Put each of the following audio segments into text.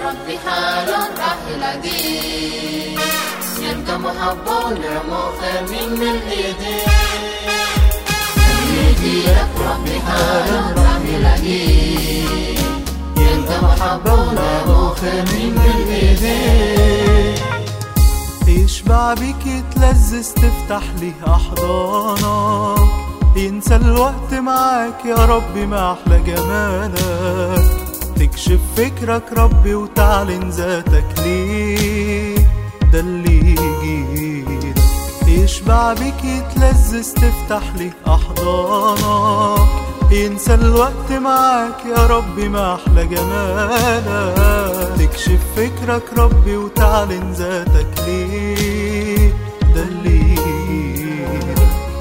ربي حال راح يلاقيه يلقى محبة ونعمة وخير من الايدين يجيلك ربي حال راح يلاقيه يلقى محبة ونعمة وخير من الايدين يشبع بيك يتلذذ تفتح ليه أحضانك ينسى الوقت معاك يا ربي ما أحلى جمالك تكشف فكرك ربي وتعلن ذاتك ليه ده اللي يجيلك يشبع بيك يتلذذ تفتح ليه أحضانك ينسى الوقت معاك يا ربي ما أحلى جمالك تكشف فكرك ربي وتعلن ذاتك ليه ده اللي يجيلك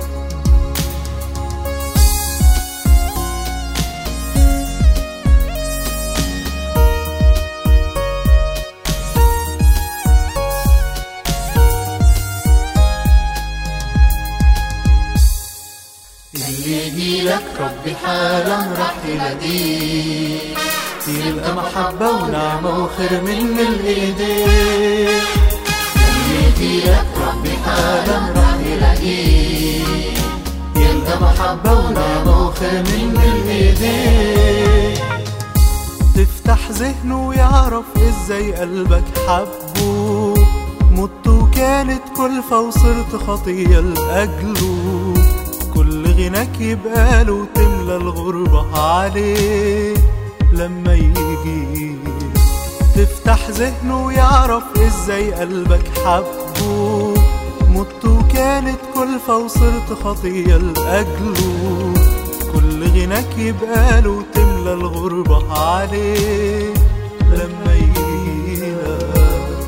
اللي يجيلك ربي حالا راح يلاقيه يلقى محبة ونعمة وخير من الايدين اللي يجيلك ربي حالا راح يلاقيه يلقى محبة ونعمة وخير من الايدين تفتح ذهنه ويعرف ازاي قلبك حبه مت وكانت كلفة وصرت خطية لأجله كل غناك يبقى له وتملى الغربة عليه لما يجي تفتح ذهنه ويعرف ازاي قلبك حبه مت وكانت كلفة وصرت خطية لأجله كل غناك يبقى له وتملى الغربة عليه لما يجيلك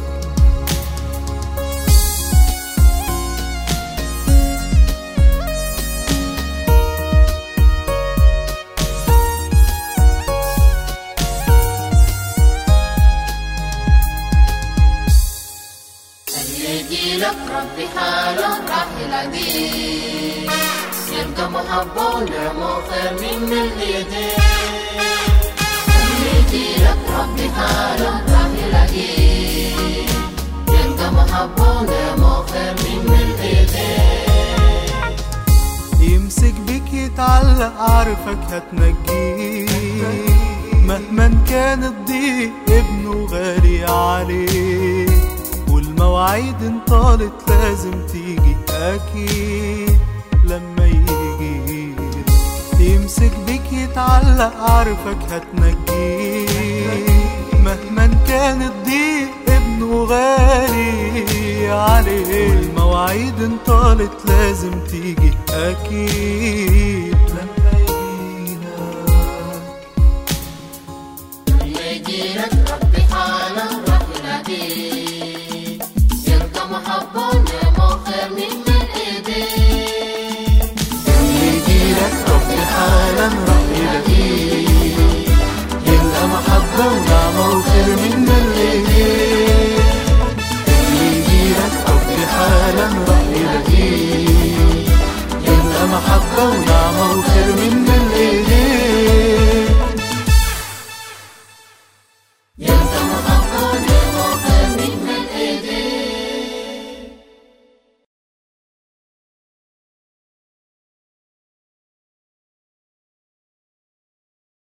اللي يجيلك ربي حالا راح يلاقيه يلقى محبة ونعمة وخير من الايدين اللي يجيلك ربي حالا راح يلاقيه يلقى محبة ونعمة وخير من الايدين يمسك بيك يتعلق عارفك هتنجيه مهما كان الضيق ابنه غالي عليه والمواعيد انطالت لازم تيجي اكيد لما يجي يمسك بيك يتعلق عارفك هتنجيه مهما كان الضيق ابنه غالي عليه والمواعيد انطالت لازم تيجي اكيد